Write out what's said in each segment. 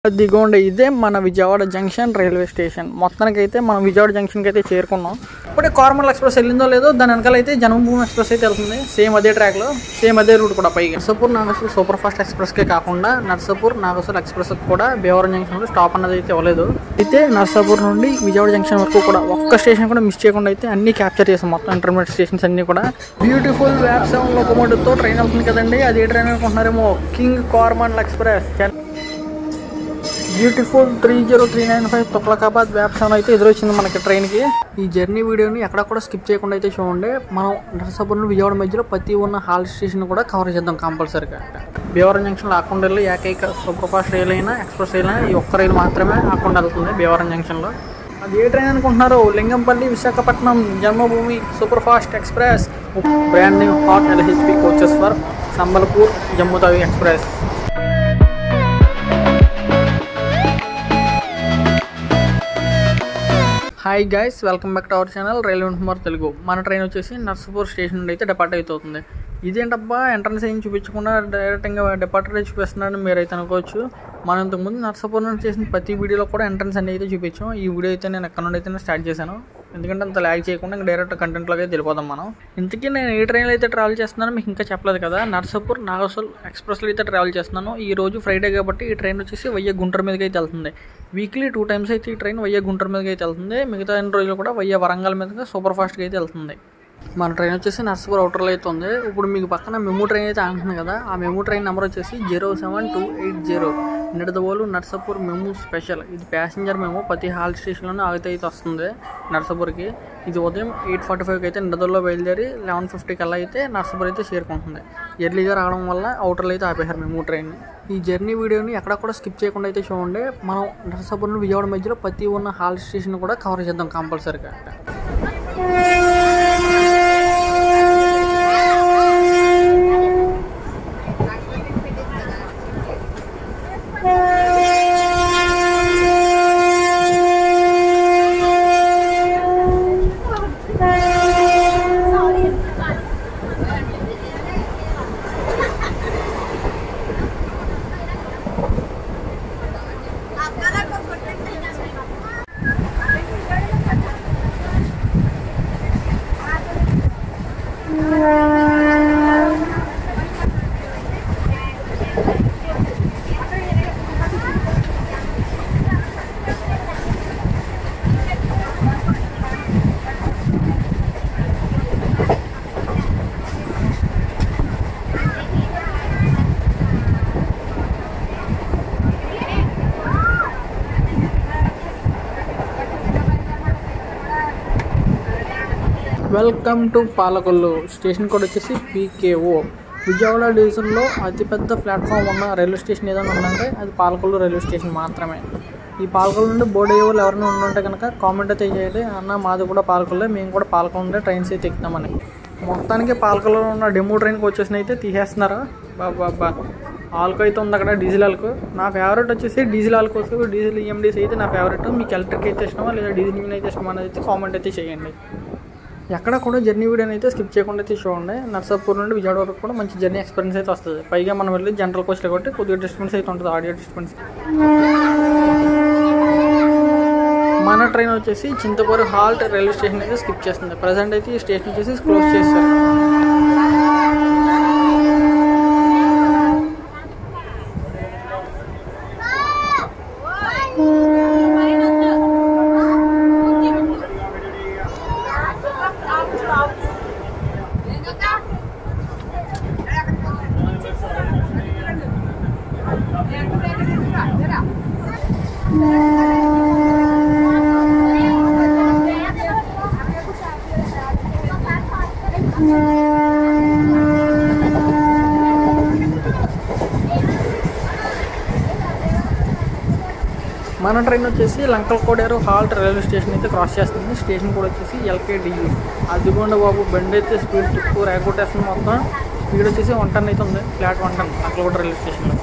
దిగోండి ఇదే మన Vijayawada junction railway station మొత్తానికి అయితే మనం విజయవాడ జంక్షన్కి అయితే చేరుకున్నాం ఇప్పుడే కార్మల్ ఎక్స్ప్రెస్ వెళ్ళిందో లేదో దాని వెనకాల అయితే జన్మభూమి ఎక్స్ప్రెస్ అయితే వెళ్తుంది సేమ్ అదే ట్రాక్లో సేమ్ అదే రూట్ కూడా పైగా నర్సాపూర్ నాగసూర్ సూపర్ ఫాస్ట్ ఎక్స్ప్రెస్కే కాకుండా నర్సాపూర్ నాగసూర్ ఎక్స్ప్రెస్ కూడా భీమవరం జంక్షన్లో స్టాప్ అన్నది అయితే ఇవ్వలేదు అయితే నర్సాపూర్ నుండి విజయవాడ జంక్షన్ వరకు కూడా ఒక్క స్టేషన్ కూడా మిస్ చేయకుండా అయితే అన్ని క్యాప్చర్ చేసాం మొత్తం ఇంటర్మీడియట్ స్టేషన్స్ అన్ని కూడా బ్యూటిఫుల్ వ్యాప్ సెవెన్ లోకోమోటివ్తో ట్రైన్ వెళ్తుంది కదండి అది ఏ ట్రైన్ అనుకుంటున్నారేమో కింగ్ కార్మల్ express beautiful three zero three nine five Tughlakabad వ్యాప్సాన్ అయితే ఎదురొచ్చింది మనకి ట్రైన్కి ఈ జర్నీ వీడియోని ఎక్కడ కూడా స్కిప్ చేయకుండా అయితే చూడండి మనం నరసాపురం నుండి విజయవాడ మధ్యలో ప్రతి ఉన్న హాల్ స్టేషన్ కూడా కవర్ చేద్దాం కంపల్సరీగా భీమవరం జంక్షన్ ఆకుండా వెళ్ళి ఏకైక సూపర్ ఫాస్ట్ రైల్ అయినా ఎక్స్ప్రెస్ రైల్ అయినా ఈ ఒక్క రైలు మాత్రమే ఆకుండా వెళ్తుంది భీమవరం జంక్షన్లో అది ఏ ట్రైన్ అనుకుంటున్నారు Lingampalli Visakhapatnam Janmabhoomi super fast express brand new hot LHP coaches for Sambalpur Jammu Tawi express hi guys welcome back to our channel railway Kumar Telugu మన ట్రైన్ వచ్చేసి నర్సపూర్ స్టేషన్ నుండి అయితే డిపార్ట్ అవుతుంది ఇదేంటబ్బా ఎంట్రన్స్ ఏం చూపించకుండా డైరెక్ట్గా డిపార్టర్ చూపిస్తున్నారని మీరైతే అనుకోవచ్చు మనం ఇంతకుముందు నర్సాపూర్ నుండి చేసిన ప్రతి వీడియోలో కూడా ఎంట్రన్స్ అన్ని అయితే చూపించాం ఈ వీడియో అయితే నేను ఎక్కడ నుండి అయితే స్టార్ట్ చేశాను ఎందుకంటే అంత ల్యాగ్ చేయకుండా ఇంకా డైరెక్ట్ కంటెంట్లోకి వెళ్ళిపోదాం మనం ఇంతకీ నేను ఏ ట్రైన్లో అయితే ట్రావెల్ చేస్తున్నానో మీకు ఇంకా చెప్పలేదు కదా నర్సాపూర్ నాగసోల్ ఎక్స్ప్రెస్లో అయితే ట్రావెల్ చేస్తున్నాను ఈ రోజు ఫ్రైడే కాబట్టి ఈ ట్రైన్ వచ్చేసి వయ్య గుంటూరు మీదకి అయితే వెళ్తుంది వీక్లీ టూ టైమ్స్ అయితే ఈ ట్రైన్ వయ్య గుంటూరు మీదకి అయితే వెళ్తుంది మిగతా రెండు రోజులు కూడా వయ్య వరంగల్ మీదుగా సూపర్ ఫాస్ట్గా అయితే వెళ్తుంది మన ట్రైన్ వచ్చేసి నర్సాపూర్ అవుటర్లో అయితే ఉంది ఇప్పుడు మీకు పక్కన మెమూ ట్రైన్ అయితే ఆగుతుంది కదా ఆ మెమూ ట్రైన్ నెంబర్ వచ్చేసి zero seven two eight zero Nidadavolu Narsapur MEMU special ఇది ప్యాసింజర్ మెమూ ప్రతి హాల్ స్టేషన్లోనే ఆగితే అయితే వస్తుంది నర్సాపూర్కి ఇది ఉదయం ఎయిట్ ఫార్టీ ఫైవ్కి అయితే నిడదల్లో బయలుదేరి లెవెన్ ఫిఫ్టీకి అలా అయితే నర్సాపూర్ అయితే చేరుకుంటుంది ఎర్లీగా రావడం వల్ల అవుటర్లో అయితే ఆపేశారు మెమూ ట్రైన్ ఈ జర్నీ వీడియోని ఎక్కడ కూడా స్కిప్ చేయకుండా అయితే చూడండి మనం నర్సాపూర్ నుండి విజయవాడ మధ్యలో ప్రతి ఉన్న హాల్ స్టేషన్ కూడా కవర్ చేద్దాం కంపల్సరీగా welcome to Palakollu station code వచ్చేసి పీకేఓ విజయవాడ డివిజన్లో అతిపెద్ద ప్లాట్ఫామ్ ఉన్న రైల్వే స్టేషన్ ఏదైనా ఉందంటే అది పాలకొల్లు రైల్వే స్టేషన్ మాత్రమే ఈ పాలకొల్లు నుండి బోర్డు అయ్యే వాళ్ళు ఎవరైనా ఉండుంటే కనుక కామెంట్ అయితే చేయండి అన్న మాది కూడా పాలకొల్లే మేము కూడా పాలకొల్లు ఉండే ట్రైన్స్ అయితే ఎక్కుతామని మొత్తానికి పాలకొల్లులో ఉన్న డెమో ట్రైన్కి వచ్చేసిన అయితే తీసేస్తున్నారా బాబా బా ఆల్కో అయితే ఉంది అక్కడ డీజిల్ ఆల్కో నా ఫేవరెట్ వచ్చేసి డీజిల్ ఆల్కో డీజిల్ ఈఎండీస్ అయితే నా ఫేవరెట్ మీకు ఎలక్ట్రిక్ అయితే ఇష్టమా లేదా డీజిల్ ఇంజిన్ అయితే ఇష్టమా అనేది అయితే కామెంట్ అయితే చేయండి ఎక్కడ కూడా జర్నీ వీడియోని అయితే స్కిప్ చేయకుండా అయితే చూడండి నర్సాపూర్ నుండి విజయవాడ వరకు కూడా మంచి జర్నీ ఎక్స్పీరియన్స్ అయితే వస్తుంది పైగా మనం వెళ్ళి జనరల్ కోచ్లో కాబట్టి కొద్దిగా డిస్టర్బెన్స్ అయితే ఉంటుంది ఆడియో డిస్టర్బెన్స్ మన ట్రైన్ వచ్చేసి చింతపూర్ హాల్ట్ రైల్వే స్టేషన్ అయితే స్కిప్ చేస్తుంది ప్రజెంట్ అయితే ఈ స్టేషన్ వచ్చేసి క్లోజ్ చేస్తారు మన ట్రైన్ వచ్చేసి Lankala Koderu halt railway station అయితే క్రాస్ చేస్తుంది స్టేషన్ కూడా వచ్చేసి ఎల్కేడియు అదిగోండి బాబు బండి అయితే స్పీడ్ తిప్పు రేకొట్టేస్తుంది మొత్తం స్పీడ్ వచ్చేసి వన్ టన్ అయితే ఉంది flat one ton Lankala Kota railway స్టేషన్లో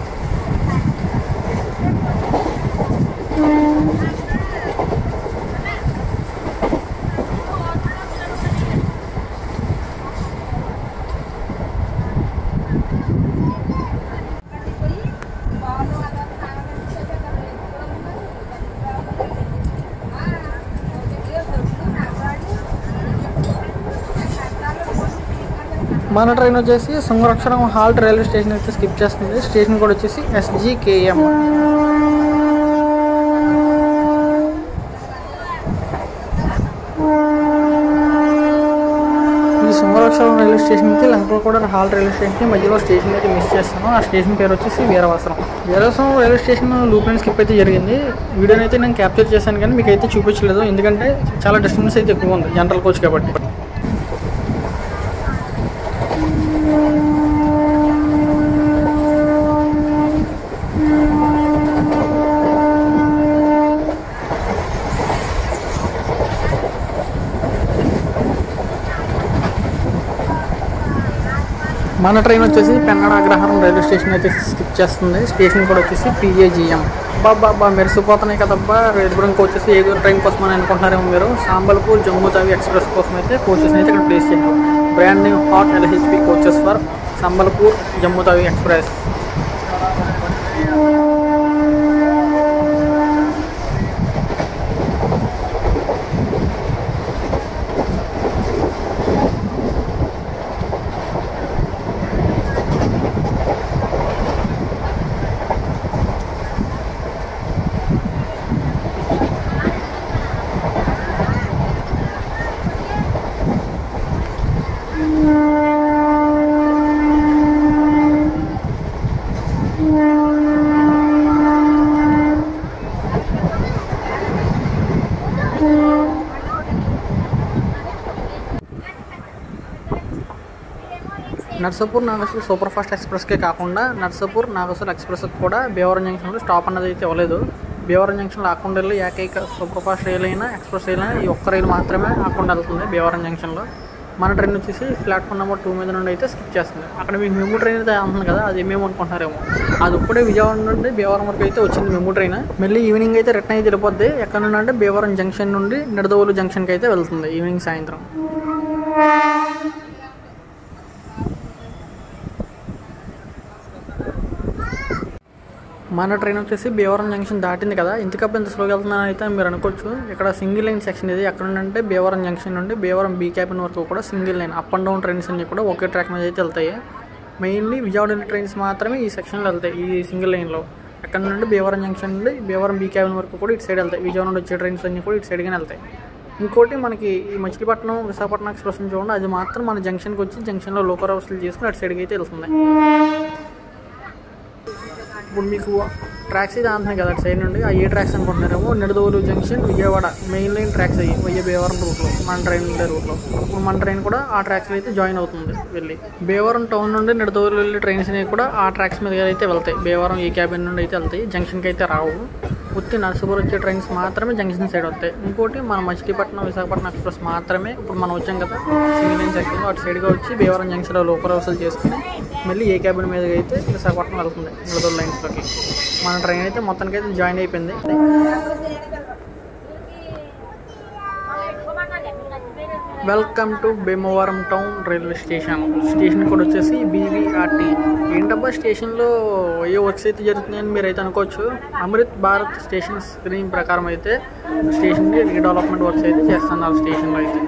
మన ట్రైన్ వచ్చేసి సంరక్షణం హాల్ట్ రైల్వే స్టేషన్ అయితే స్కిప్ చేస్తుంది స్టేషన్ కూడా వచ్చేసి ఎస్జీకేఎం ఈ సంరక్షణ రైల్వే స్టేషన్ అయితే లంకలో కూడా హాల్ రైల్వే స్టేషన్కి మధ్యలో స్టేషన్ అయితే మిస్ చేస్తాను ఆ స్టేషన్ పేరు వచ్చేసి Veeravasaram Veeravasaram railway station loop line skip అయితే జరిగింది వీడియోని అయితే నేను క్యాప్చర్ చేశాను కానీ మీకు అయితే చూపించలేదు ఎందుకంటే చాలా డిస్టెన్స్ అయితే ఎక్కువ ఉంది జనరల్ కోచ్ కాబట్టి మన ట్రైన్ వచ్చేసి పెన్నడ అగ్రహారం రైల్వే స్టేషన్ అయితే స్కిప్ చేస్తుంది స్టేషన్ కూడా వచ్చేసి పిఏజిఎం బాబా మెరిసిపోతున్నాయి కదబ్బా రెడ్బురం కోచెస్ ఏ ట్రైన్ కోసం అని అనుకుంటున్నారేమో మీరు సాంబల్పూర్ జమ్మూ తావి ఎక్స్ప్రెస్ కోసం అయితే కోచెస్ అయితే ఇక్కడ ప్లేస్ చేయండి brand new hot LHP coaches for Sambalpur Jammu Tawi express Narsapur Nagarsol super fast ఎక్స్ప్రెస్కే కాకుండా నర్సాపూర్ నాగసూర్ ఎక్స్ప్రెస్కి కూడా భీమవరం జంక్షన్లో స్టాప్ అన్నది అయితే ఇవ్వలేదు భీమవరం జంక్షన్లో ఆకుండా వెళ్ళి ఏకైక సూపర్ ఫాస్ట్ రైలు అయినా ఎక్స్ప్రెస్ రైలు అయినా ఈ ఒక్క రైలు మాత్రమే ఆకుండా వెళ్తుంది భీమవరం జంక్షన్లో మన ట్రైన్ వచ్చేసి ప్లాట్ఫామ్ నెంబర్ టూ మీద నుండి అయితే స్కిప్ చేస్తుంది అక్కడ మీకు మెమూ ట్రైన్ అయితే అంటుంది కదా అది మేము అనుకుంటున్నారేమో అది ఇప్పుడే విజయవాడ నుండి భీమవరం వరకు అయితే వచ్చింది మెమూ ట్రైన్ మళ్ళీ ఈవినింగ్ అయితే రిటర్న్ అయితే వెళ్ళిపోద్ది ఎక్కడ నుండి అంటే భీమవరం జంక్షన్ నుండి నిడదవోలు జంక్షన్కి అయితే వెళ్తుంది ఈవినింగ్ సాయంత్రం మన ట్రైన్ వచ్చేసి భీమవరం జంక్షన్ దాటింది కదా ఇంతకప్పుడు ఇంత స్లోగా వెళ్తున్నాను అయితే మీరు అనుకోవచ్చు ఇక్కడ సింగిల్ లైన్ సెక్షన్ ఇది ఎక్కడ నుండి అంటే భీమవరం జంక్షన్ నుండి భీమవరం బీ క్యాబిన్ వరకు కూడా single line up and down trains అన్ని కూడా ఒకే ట్రాక్ మీద అయితే వెళ్తాయి మెయిన్లీ విజయవాడ వెళ్ళే ట్రైన్స్ మాత్రమే ఈ సెక్షన్లో వెళ్తాయి ఈ సింగిల్ లైన్లో ఎక్కడ నుండి భీమవరం జంక్షన్ నుండి భీమవరం బీ క్యాబిన్ వరకు కూడా ఇటు సైడ్ వెళ్తాయి విజయవాడ నుండి వచ్చే ట్రైన్స్ అన్ని కూడా ఇటు సైడ్గానే వెళ్తాయి ఇంకోటి మనకి ఈ మచిలీపట్నం విశాఖపట్నం ఎక్స్ప్రెస్ చూడండి అది మాత్రం మన జంక్షన్కి వచ్చి జంక్షన్లో లోకల్ వసూలు చేసుకుని అటు సైడ్కి అయితే వెళ్తుంది ఇప్పుడు మీకు ట్రాక్స్ అయితే అంటున్నాయి కదా అటు సైడ్ నుండి ఆ ఏ ట్రాక్స్ అనుకుంటున్నారేమో Nidadavolu junction Vijayawada main line tracks అయ్యి వయ్య భీమవరం రూట్లో మన ట్రైన్ ఉండే రూట్లో ఇప్పుడు మన ట్రైన్ కూడా ఆ ట్రాక్స్లో అయితే జాయిన్ అవుతుంది వెళ్ళి భీమవరం టౌన్ నుండి నిడదవోలు వెళ్ళే ట్రైన్స్ అనేవి కూడా ఆ ట్రాక్స్ మీద అయితే వెళ్తాయి భీమవరం ఈ క్యాబిన్ నుండి అయితే వెళ్తాయి జంక్షన్కి అయితే రావు ఉత్తి నర్సపూర్ వచ్చే ట్రైన్స్ మాత్రమే జంక్షన్ సైడ్ వస్తాయి ఇంకోటి మన మచిలీపట్నం విశాఖపట్నం ఎక్స్ప్రెస్ మాత్రమే ఇప్పుడు మనం వచ్చాం కదా సింగిల్ లైన్ సెక్షన్ అటు సైడ్గా వచ్చి భీమవరం జంక్షన్లో లోపల వసూలు చేసుకుని మళ్ళీ ఏ క్యాబిన్ మీద అయితే విశాఖపట్నం వెళ్తుంది నిడదోలు లైన్స్లోకి మన ట్రైన్ అయితే మొత్తానికి అయితే జాయిన్ అయిపోయింది welcome to Bhimavaram town railway station station కూడా వచ్చేసి బీవీఆర్టీ ఏంటబ్బా స్టేషన్లో ఏ వర్క్స్ అయితే జరుగుతున్నాయని మీరు అయితే అనుకోవచ్చు అమృత్ భారత్ స్టేషన్ స్క్రీన్ ప్రకారం అయితే స్టేషన్కి రీడెవలప్మెంట్ వర్క్స్ అయితే చేస్తున్నారు స్టేషన్లో అయితే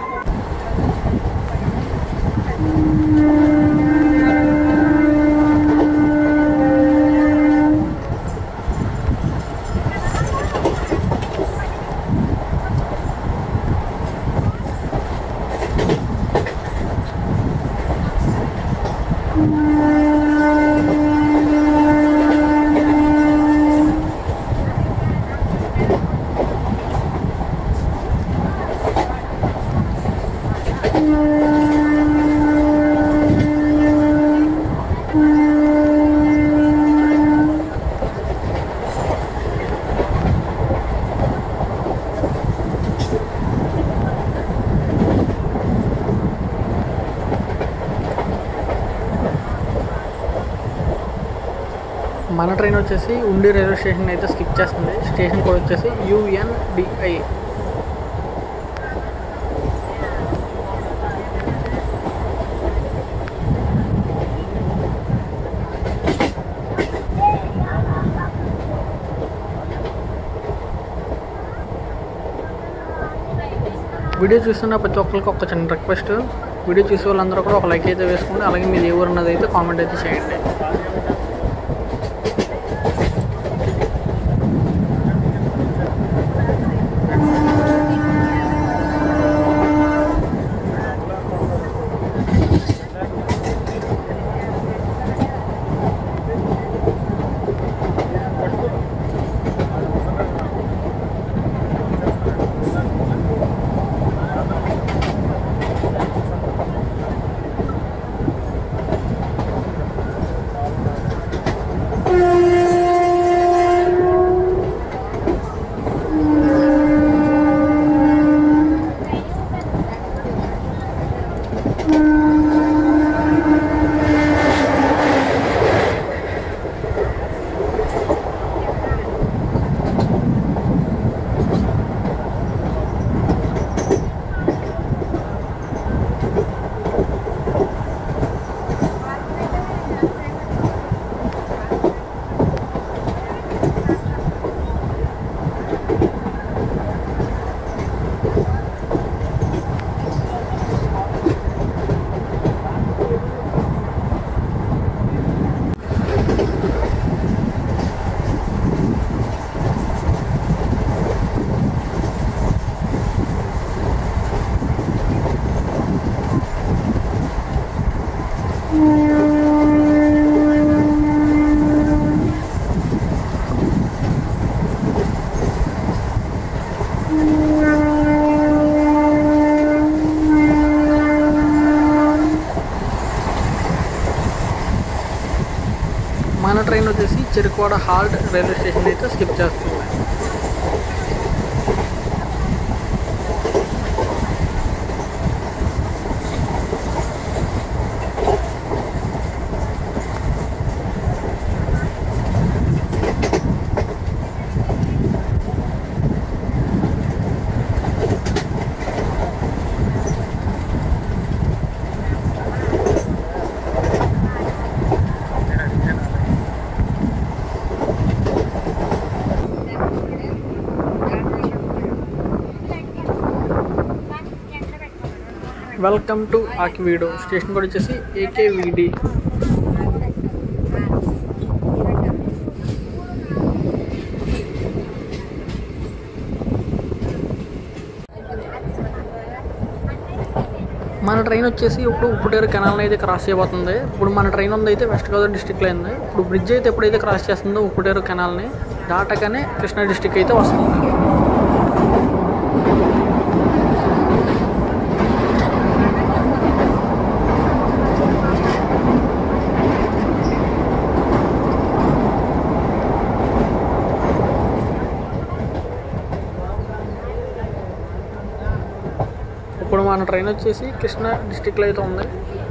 మన ట్రైన్ వచ్చేసి ఉండి రైల్వే స్టేషన్ అయితే స్కిప్ చేస్తుంది స్టేషన్ కూడా వచ్చేసి యుఎన్డిఐ వీడియో చూస్తున్న ప్రతి ఒక్కరికి ఒక చిన్న రిక్వెస్ట్ వీడియో చూసే వాళ్ళందరూ కూడా ఒక లైక్ అయితే వేసుకోండి అలాగే మీరు ఏ ఊరు అన్నది అయితే కామెంట్ అయితే చేయండి మన ట్రైన్ వచ్చేసి చెరుకువాడ హాల్ట్ రైల్వే స్టేషన్ అయితే స్కిప్ చేస్తుంది వెల్కమ్ టు ఆకివీడు స్టేషన్ కూడా వచ్చేసి ఏకేవిడి మన ట్రైన్ వచ్చేసి ఇప్పుడు ఉప్పుటేరు కెనాల్ అయితే క్రాస్ చేయబోతుంది ఇప్పుడు మన ట్రైన్ ఉంది అయితే వెస్ట్ గోదావరి డిస్టిక్లో ఉంది ఇప్పుడు బ్రిడ్జ్ అయితే ఎప్పుడైతే క్రాస్ చేస్తుందో ఉప్పుటేరు కెనాల్ని దాటగానే కృష్ణా డిస్టిక్ అయితే వస్తుంది ఇప్పుడు మన ట్రైన్ వచ్చేసి కృష్ణా డిస్టిక్లో అయితే ఉంది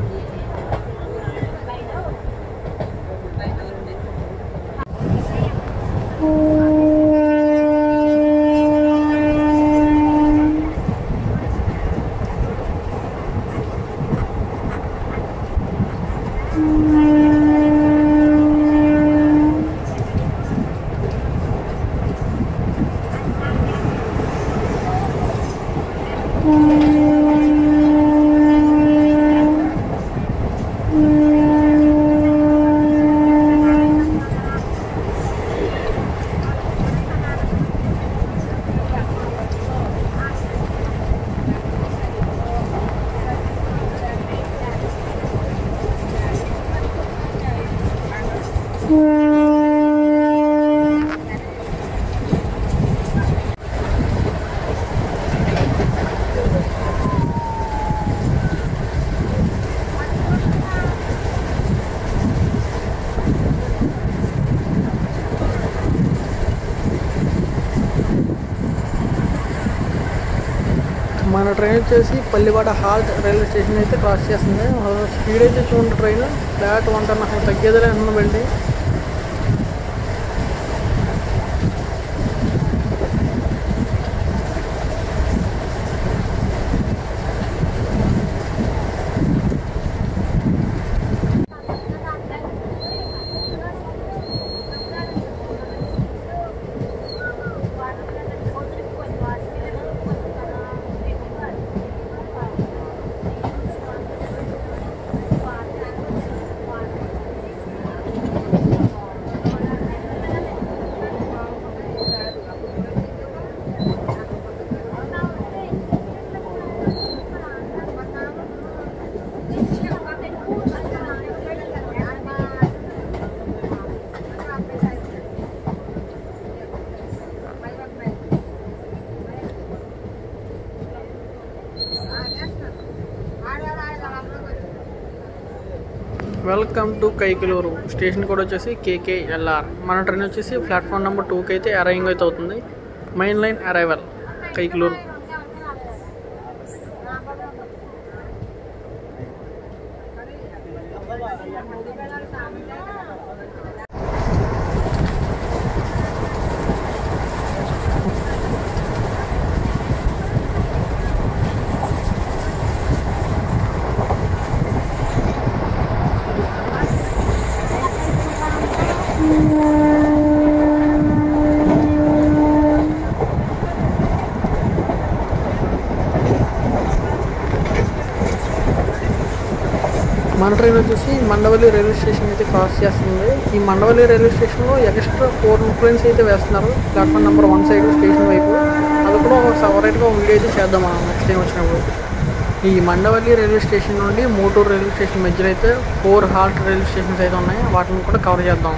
మన ట్రైన్ వచ్చేసి పల్లివాడ హాల్ట్ రైల్వే స్టేషన్ అయితే క్రాస్ చేస్తుంది స్పీడ్ అయితే చూడండి ట్రైన్ ఫ్లాట్ వన్ టన్ అసలు తగ్గేదిలే అంటున్న బండి welcome to Kaikaluru station code వచ్చేసి కేకేఎల్ఆర్ మన ట్రైన్ వచ్చేసి ప్లాట్ఫామ్ నెంబర్ టూకి అయితే అరైవింగ్ అయితే అవుతుంది మెయిన్ లైన్ అరైవల్ కైకిలూరు మన ట్రైన్ వచ్చేసి మండవల్లి రైల్వే స్టేషన్ అయితే క్రాస్ చేస్తుంది ఈ మండవల్లి రైల్వే స్టేషన్లో ఎక్స్ట్రా ఫోర్ ట్రైన్స్ అయితే వేస్తున్నారు platform number one side station వైపు అది కూడా ఒక సపరేట్గా వీడియో అయితే చేద్దాం మనం నెక్స్ట్ టైం వచ్చినప్పుడు ఈ మండవల్లి రైల్వే స్టేషన్ నుండి మూటూరు రైల్వే స్టేషన్ మధ్యలో అయితే ఫోర్ హాల్ట్ రైల్వే స్టేషన్స్ అయితే ఉన్నాయి వాటిని కూడా కవర్ చేద్దాం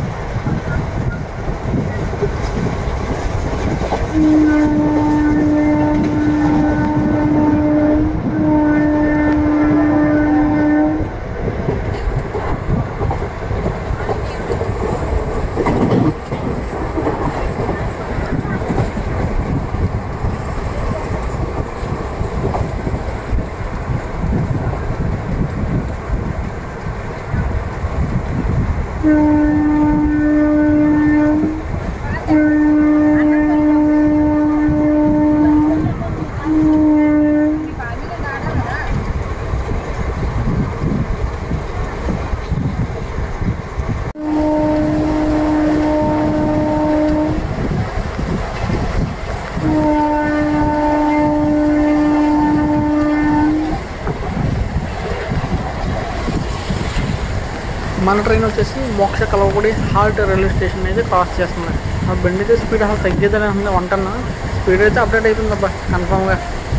మన ట్రైన్ వచ్చేసి Moksha Kalavakudi halt railway station అయితే క్రాస్ చేస్తుంది ఆ బండి అయితే స్పీడ్ అసలు తగ్గేదని ఉంది వంటన్న స్పీడ్ అయితే అప్డేట్ అవుతుంది అబ్బా కన్ఫామ్గా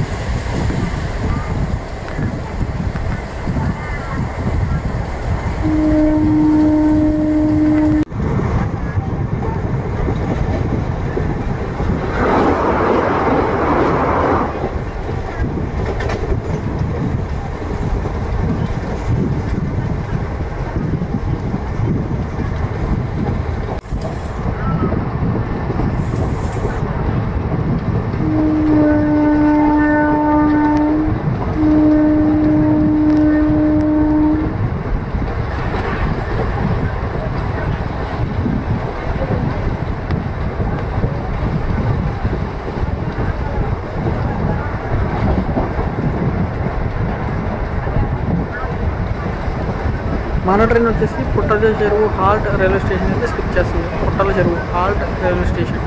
మన ట్రైన్ వచ్చేసి Puttala Cheruvu halt railway station అయితే స్కిప్ చేస్తుంది Puttala Cheruvu halt railway station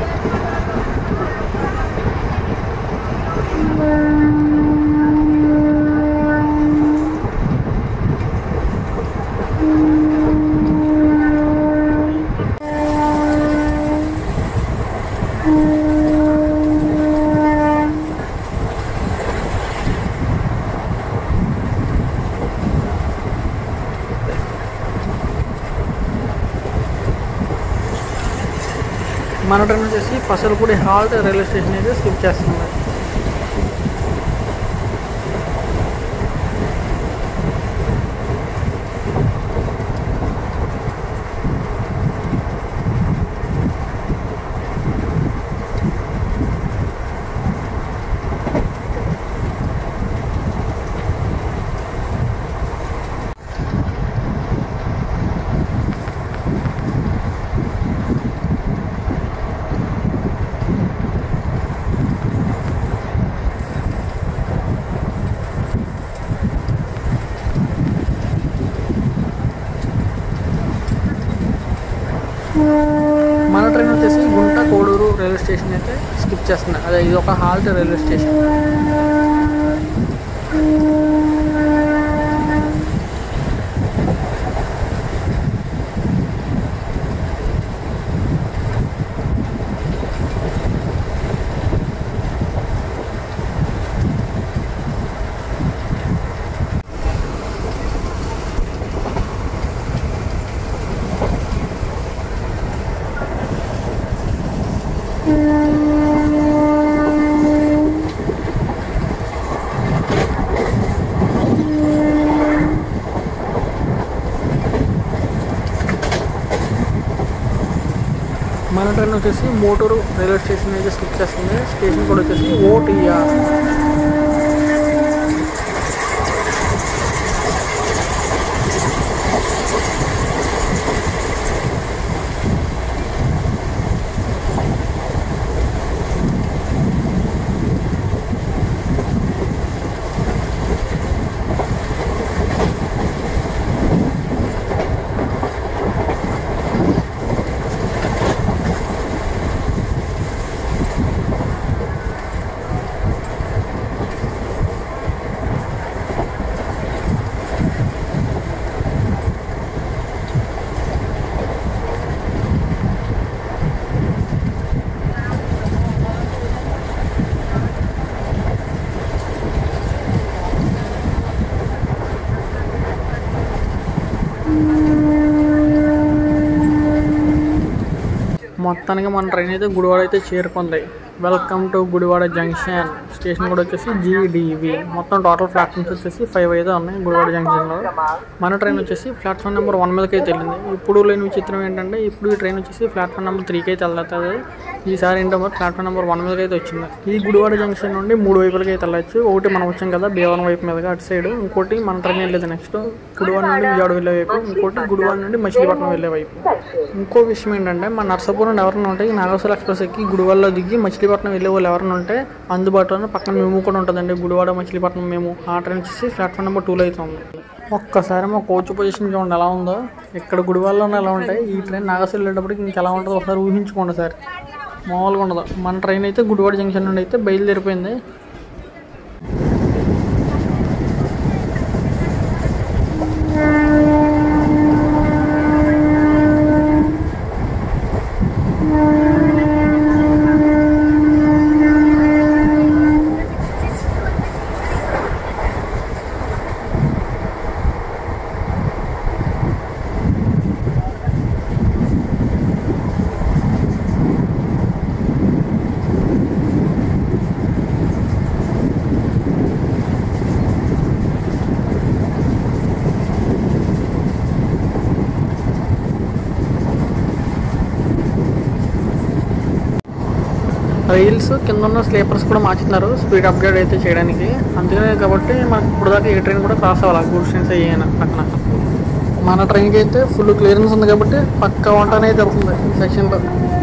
మన ట్రైన్ వచ్చేసి పసలపూడి హాల్ట్ రైల్వే స్టేషన్ అయితే స్కిప్ చేస్తుంది మన ట్రైన్ వచ్చేసి గుంట కోడూరు రైల్వే స్టేషన్ అయితే స్కిప్ చేస్తుంది అదే ఇది ఒక హాల్ట్ రైల్వే స్టేషన్ వచ్చేసి మోటూరు రైల్వే స్టేషన్ అయితే స్కిప్ చేస్తుంది స్టేషన్ కూడా వచ్చేసి ఓటీఆర్ మొత్తానికి మన ట్రైన్ అయితే గుడివాడ అయితే చేరుకుంది వెల్కమ్ టు గుడివాడ జంక్షన్ స్టేషన్ కూడా వచ్చేసి జీడివి మొత్తం టోటల్ ప్లాట్ఫామ్స్ వచ్చేసి ఫైవ్ అయితే ఉన్నాయి గుడివాడ జంక్షన్లో మన ట్రైన్ వచ్చేసి ప్లాట్ఫామ్ నెంబర్ వన్ మీదకి అయితే వెళ్ళింది ఇప్పుడు లేని విచిత్రం ఏంటంటే ఇప్పుడు ఈ ట్రైన్ వచ్చేసి ప్లాట్ఫామ్ నెంబర్ త్రీకి అయితే వెళ్తుంది ఈసారి ఏంటో మరి ప్లాట్ఫామ్ నెంబర్ వన్ మీదకి అయితే వచ్చింది ఈ గుడివాడ జంక్షన్ నుండి మూడు వైపులకి అయితే వెళ్ళచ్చు ఒకటి మనం వచ్చాం కదా భీవరం వైపు మీదగా అటు సైడ్ ఇంకోటి మన ట్రైన్ వెళ్ళేది నెక్స్ట్ గుడివాడ నుండి విజయవాడ వెళ్ళే వైపు ఇంకోటి గుడివాడ నుండి మచిలీపట్నం వెళ్ళే వైపు ఇంకో విషయం ఏంటంటే మన నర్సాపురం ఎవరైనా ఉంటే ఈ నాగేశ్వర ఎక్స్ప్రెస్ ఎక్కి గుడివాడలో దిగి మచిలీపట్నం వెళ్ళే వాళ్ళు ఎవరైనా ఉంటే అందుబాటులో పక్కన మేము కూడా ఉంటుందండి గుడివాడ మచిలీపట్నం మేము ఆ ట్రైన్ వచ్చేసి ప్లాట్ఫామ్ నెంబర్ టూలో అయితే ఉంది ఒక్కసారి మా కోచ్ పొజిషన్ చూడండి ఎలా ఉందో ఇక్కడ గుడివాడలోనే ఎలా ఉంటాయి ఈ ట్రైన్ నాగేశ్వర వెళ్ళేటప్పటికి ఇంకెలా ఉంటుందో ఒకసారి ఊహించుకోండి సార్ మామూలుగా ఉండదు మన ట్రైన్ అయితే గుడివాడ జంక్షన్ నుండి అయితే బయలుదేరిపోయింది రైల్స్ కింద ఉన్న స్లీపర్స్ కూడా మార్చుతున్నారు స్పీడ్ అప్గ్రేడ్ అయితే చేయడానికి అందుకనే కాబట్టి మనకి ఇప్పుడు దాకా ఏ ట్రైన్ కూడా క్రాస్ అవ్వాలి గూడ్స్ ట్రైన్స్ అయ్యాయన పక్కన మన ట్రైన్కి అయితే ఫుల్ క్లియరెన్స్ ఉంది కాబట్టి పక్క వంటనే జరుగుతుంది ఈ సెక్షన్లో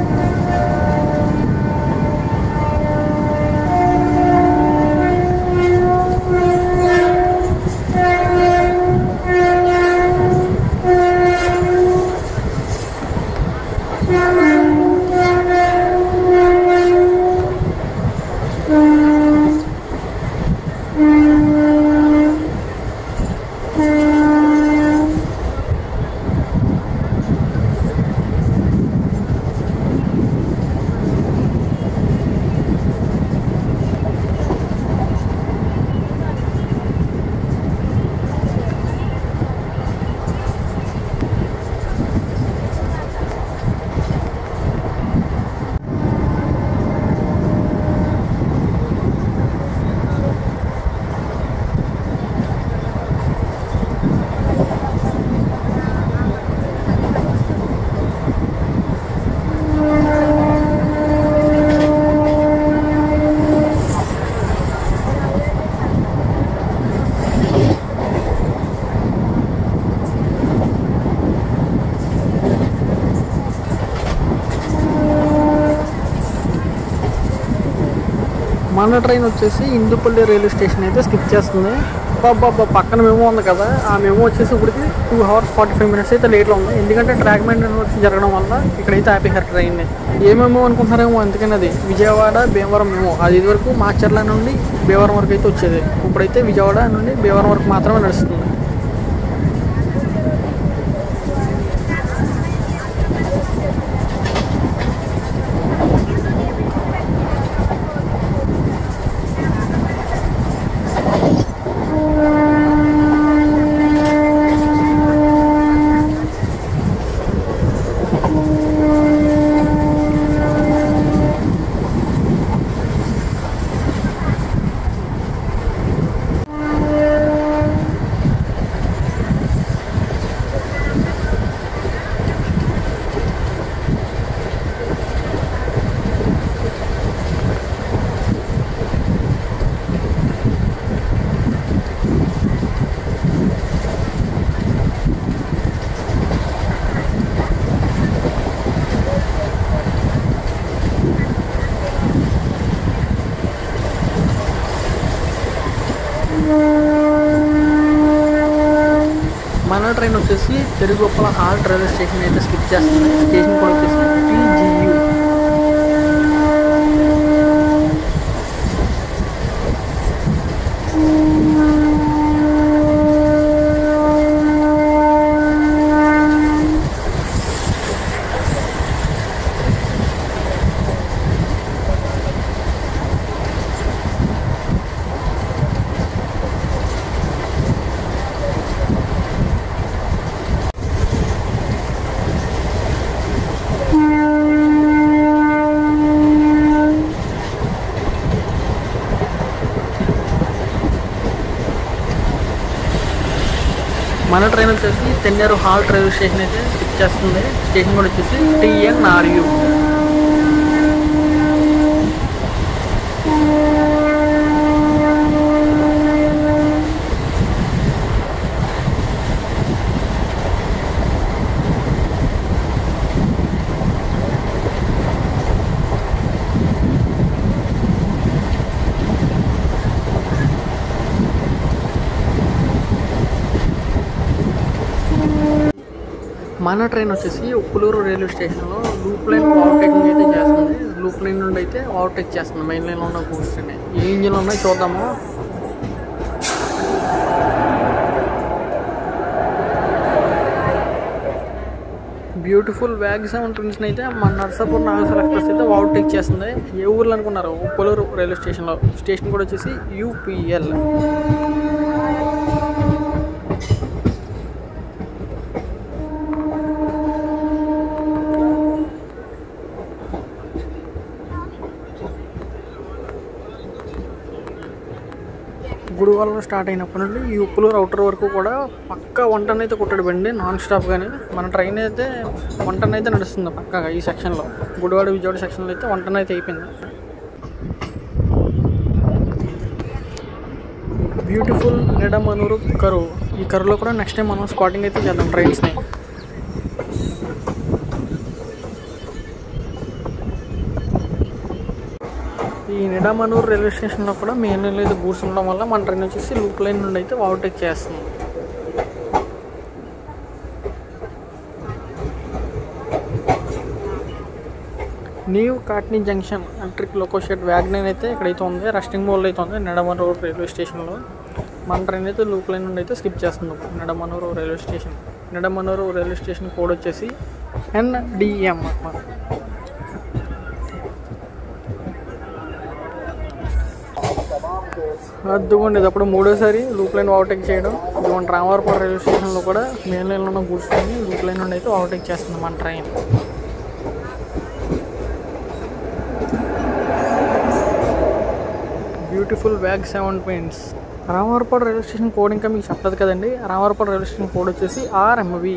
మన ట్రైన్ వచ్చేసి ఇందుపల్లి రైల్వే స్టేషన్ అయితే స్కిప్ చేస్తుంది బాబా పక్కన మెమో ఉంది కదా ఆ మెమో వచ్చేసి ఇప్పటికి two hours forty five minutes అయితే లేట్లో ఉంది ఎందుకంటే ట్రాక్ మెయింటెనెన్స్ జరగడం వల్ల ఇక్కడైతే ఆపేశారు ట్రైన్ని ఏ మెమో అనుకుంటున్నారేమో అందుకని అది విజయవాడ భీమవరం మెమో అది ఇదివరకు మాచర్ల నుండి భీమవరం వరకు అయితే వచ్చేది ఇప్పుడైతే విజయవాడ నుండి భీమవరం వరకు మాత్రమే నడుస్తుంది ట్రైన్ వచ్చేసి చెరుగుప్పల హాల్ట్ రైల్వే స్టేషన్ అయితే స్కిప్ చేస్తుంది స్టేషన్ కూడా వచ్చేసి టీజీయూ మన ట్రైన్ వచ్చేసి తెన్నేరు హాల్ట్ రైల్వే స్టేషన్ అయితే స్కిప్ చేస్తుంది స్టేషన్ కూడా వచ్చేసి టిఎన్ఆర్యు మన ట్రైన్ వచ్చేసి ఉప్పులూరు రైల్వే స్టేషన్లో లూప్ లైన్ ఓవర్టేకింగ్ అయితే చేస్తుంది లూప్ లైన్ నుండి అయితే ఓవర్టేక్ చేస్తుంది మెయిన్ లైన్లో ఉన్న గూడ్స్ ఏ ఇంజిన్ ఉన్నాయి చూద్దాము బ్యూటిఫుల్ వ్యాగ్ సెవెన్ ట్రైన్స్ అయితే మన నర్సాపూర్ నాగేశ్వర ఎక్స్ప్రెస్ అయితే ఓవర్టేక్ చేస్తుంది ఏ ఊర్లో అనుకున్నారు ఉప్పులూరు రైల్వే స్టేషన్లో స్టేషన్ కూడా వచ్చేసి యూపీఎల్ గుడివాళ్ళలో స్టార్ట్ అయినప్పటి నుండి ఈ ఉప్పులూరు అవుటర్ వరకు కూడా పక్కా వంటన అయితే కొట్టాడు బండి నాన్ స్టాప్ కానీ మన ట్రైన్ అయితే వంటన అయితే నడుస్తుంది పక్కగా ఈ సెక్షన్లో గుడివాడ విజయవాడ సెక్షన్లో అయితే వంటన అయితే అయిపోయింది బ్యూటిఫుల్ నిడమనూరు కరువు ఈ కరువులో కూడా నెక్స్ట్ టైం మనం స్పాటింగ్ అయితే చేద్దాం ట్రైన్స్ని ఈ నిడామనూరు రైల్వే స్టేషన్లో కూడా మెయిన్ లైన్ అయితే గూడ్స్ ఉండడం వల్ల మన ట్రైన్ వచ్చేసి లూప్ లైన్ నుండి అయితే ఓవర్టేక్ చేస్తుంది new Katni junction electric loco shed వ్యాగ్నైన్ అయితే ఇక్కడైతే ఉంది రెస్టింగ్ మోల్ అయితే ఉంది నిడమనూరు రైల్వే స్టేషన్లో మన ట్రైన్ అయితే లూప్ లైన్ నుండి అయితే స్కిప్ చేస్తుంది Nidamanuru railway station Nidamanuru railway station code వచ్చేసి ఎన్డిఎం అన్నమాట అద్దుకోండి ఇది అప్పుడు మూడోసారి లూప్ లైన్ ఓవర్టేక్ చేయడం ఇటువంటి రామవరపాడు రైల్వే స్టేషన్లో కూడా మెయిన్ లైన్లో ఉన్న గూడ్స్ లూప్ లైన్ నుండి అయితే ఓవర్టేక్ చేస్తుంది మన ట్రైన్ బ్యూటిఫుల్ బ్యాగ్ seven paints Ramavarappadu railway station code ఇంకా మీకు చెప్పలేదు కదండి రామవరపాడు రైల్వే స్టేషన్ కోడ్ వచ్చేసి ఆర్ఎంవి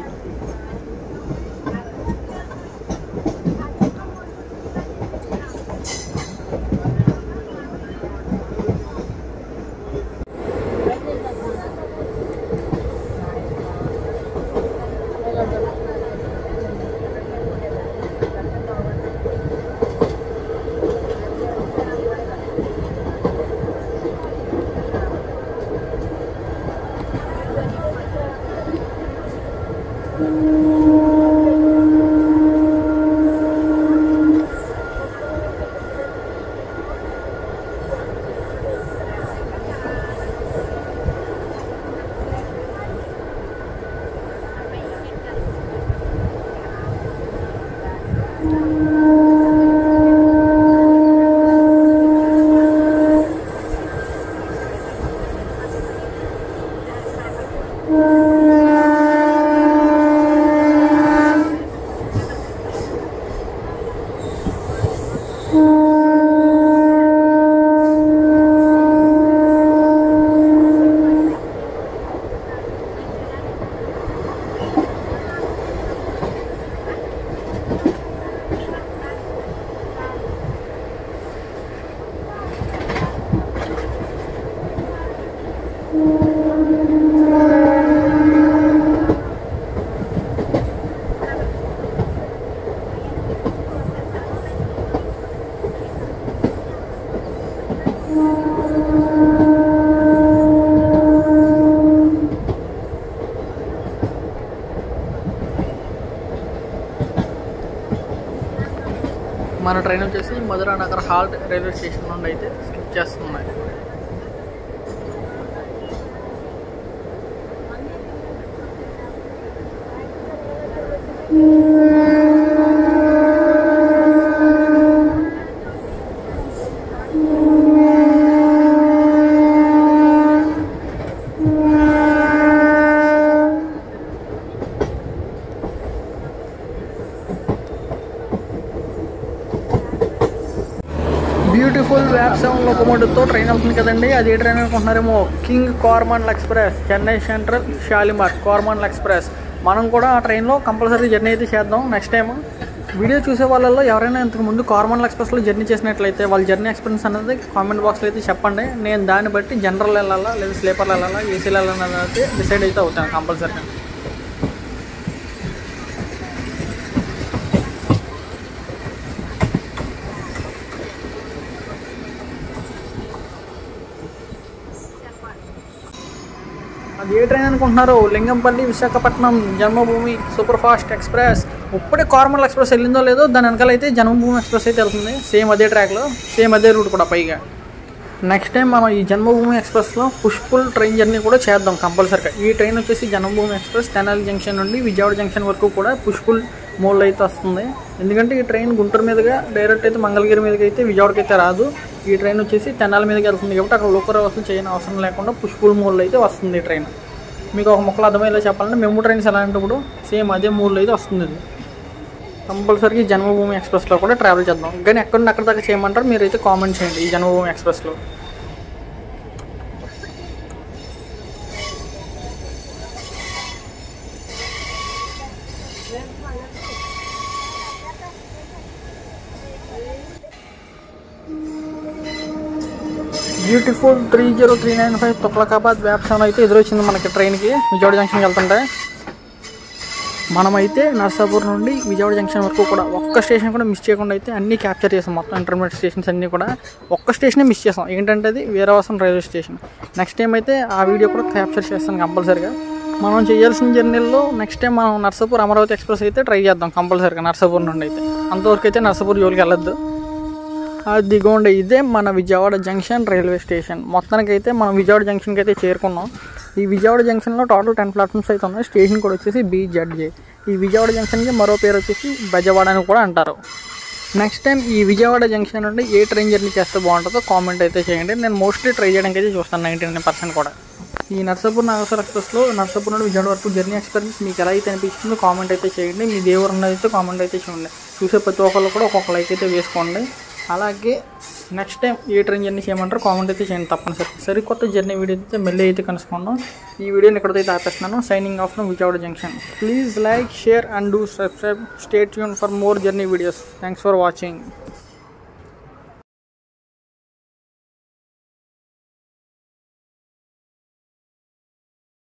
మన ట్రైన్ వచ్చేసి Madhura Nagar halt railway station నుండి అయితే స్కిప్ చేస్తున్నాయి బ్యూటిఫుల్ వ్యాప్ సెవెన్ లోకోమోటివ్తో ట్రైన్ వెళ్తుంది కదండి అది ఏ ట్రైన్ అనుకుంటున్నారేమో కింగ్ Coromandel express Chennai central Shalimar Coromandel express మనం కూడా ఆ ట్రైన్లో కంపల్సరీ జర్నీ అయితే చేద్దాం నెక్స్ట్ టైం వీడియో చూసే వాళ్ళలో ఎవరైనా ఇంతకు ముందు కార్మాండల్ ఎక్స్ప్రెస్లో జర్నీ చేసినట్లయితే వాళ్ళ జర్నీ ఎక్స్పీరియన్స్ అనేది కామెంట్ బాక్స్లో అయితే చెప్పండి నేను దాన్ని బట్టి జనరల్ వెళ్ళాలా లేదా స్లీపర్లో వెళ్ళాలా ఏసీలో వెళ్ళాలన్నది అయితే డిసైడ్ అయితే అవుతాను కంపల్సరీగా అది ఏ ట్రైన్ అనుకుంటున్నారు Lingampalli Visakhapatnam Janmabhoomi super fast express ఇప్పుడే కార్మల్ ఎక్స్ప్రెస్ వెళ్ళిందో లేదో దాని వెనకాల అయితే జన్మభూమి ఎక్స్ప్రెస్ అయితే వెళ్తుంది సేమ్ అదే ట్రాక్లో సేమ్ అదే రూట్ కూడా పైగా నెక్స్ట్ టైం మనం ఈ జన్మభూమి ఎక్స్ప్రెస్లో పుష్పుల్ ట్రైన్ జర్నీ కూడా చేద్దాం కంపల్సరీగా ఈ ట్రైన్ వచ్చేసి జన్మభూమి ఎక్స్ప్రెస్ తెనాలి జంక్షన్ నుండి విజయవాడ జంక్షన్ వరకు కూడా పుష్పుల్ మోడ్లో అయితే వస్తుంది ఎందుకంటే ఈ ట్రైన్ గుంటూరు మీదుగా డైరెక్ట్ అయితే మంగళగిరి మీదకి అయితే విజయవాడకి అయితే రాదు ఈ ట్రైన్ వచ్చేసి తెనాలి మీదకి వెళ్తుంది కాబట్టి అక్కడ లోకల్ వసూలు చేయని అవసరం లేకుండా పుష్పుల్ మోడ్లో అయితే వస్తుంది ఈ ట్రైన్ మీకు ఒక మొక్కలు అర్థమయ్యేలా చెప్పాలంటే మెమో ట్రైన్స్ ఎలా అంటప్పుడు సేమ్ అదే మూడ్లో అయితే వస్తుంది ఇది కంపల్సరీగా ఈ జన్మభూమి ఎక్స్ప్రెస్లో కూడా ట్రావెల్ చేద్దాం కానీ ఎక్కడ నుండి అక్కడ దాకా చేయమంటారు మీరు అయితే కామెంట్ చేయండి ఈ జన్మభూమి ఎక్స్ప్రెస్లో beautiful three zero three nine five Tughlakabad వ్యాప్సాన్ అయితే ఎదురొచ్చింది మనకి ట్రైన్కి విజయవాడ జంక్షన్కి వెళ్తుంటే మనమైతే నర్సాపూర్ నుండి విజయవాడ జంక్షన్ వరకు కూడా ఒక్క స్టేషన్ కూడా మిస్ చేయకుండా అయితే అన్నీ క్యాప్చర్ చేసాం మొత్తం ఇంటర్మీడియట్ స్టేషన్స్ అన్నీ కూడా ఒక్క స్టేషనే మిస్ చేసాం ఏంటంటే అది Veeravasaram railway station next time అయితే ఆ వీడియో కూడా క్యాప్చర్ చేస్తాను కంపల్సరీగా మనం చేయాల్సిన జర్నీలో నెక్స్ట్ టైం మనం నర్సాపూర్ అమరావతి ఎక్స్ప్రెస్ అయితే ట్రై చేద్దాం కంపల్సరీగా నర్సాపూర్ నుండి అయితే అంతవరకు అయితే నర్సాపూర్ జోలికి వెళ్ళొద్దు అదిగోండి ఇదే మన విజయవాడ జంక్షన్ రైల్వే స్టేషన్ మొత్తానికి అయితే మనం విజయవాడ జంక్షన్కి అయితే చేరుకున్నాం ఈ విజయవాడ జంక్షన్లో టోటల్ టెన్ ప్లాట్ఫామ్స్ అయితే ఉన్నాయి స్టేషన్ కూడా వచ్చేసి బీజెడ్జే ఈ విజయవాడ జంక్షన్కి మరో పేరు వచ్చేసి బెజవాడ అని కూడా అంటారు నెక్స్ట్ టైం ఈ విజయవాడ జంక్షన్ నుండి ఏ ట్రైన్ జర్నీ చేస్తే బాగుంటుందో కామెంట్ అయితే చేయండి నేను మోస్ట్లీ ట్రై చేయడానికి అయితే చూస్తాను నైంటీ నైన్ పర్సెంట్ కూడా ఈ నర్సాపూర్ నాగేశ్వర ఎక్స్ప్రెస్లో నర్సాపూర్ నుండి విజయవాడ వరకు జర్నీ ఎక్స్పీరియన్స్ మీకు ఎలా అయితే అనిపించిందో కామెంట్ అయితే చేయండి మీ దేవుడు ఉన్నది అయితే కామెంట్ అయితే చేయండి చూసే ప్రతి ఒక్కళ్ళు కూడా ఒక్కొక్క లైక్ అయితే వేసుకోండి అలాగే నెక్స్ట్ టైం ఏ ట్రైన్ జర్నీ చేయమంటారో కామెంట్ అయితే చేయండి తప్పనిసరి సరికొత్త జర్నీ వీడియో అయితే మళ్ళీ అయితే కలుసుకుందాం ఈ వీడియోని ఇక్కడైతే ఆపేస్తున్నాను signing off Vijayawada junction please like share and do subscribe stay tuned for more journey videos thanks for watching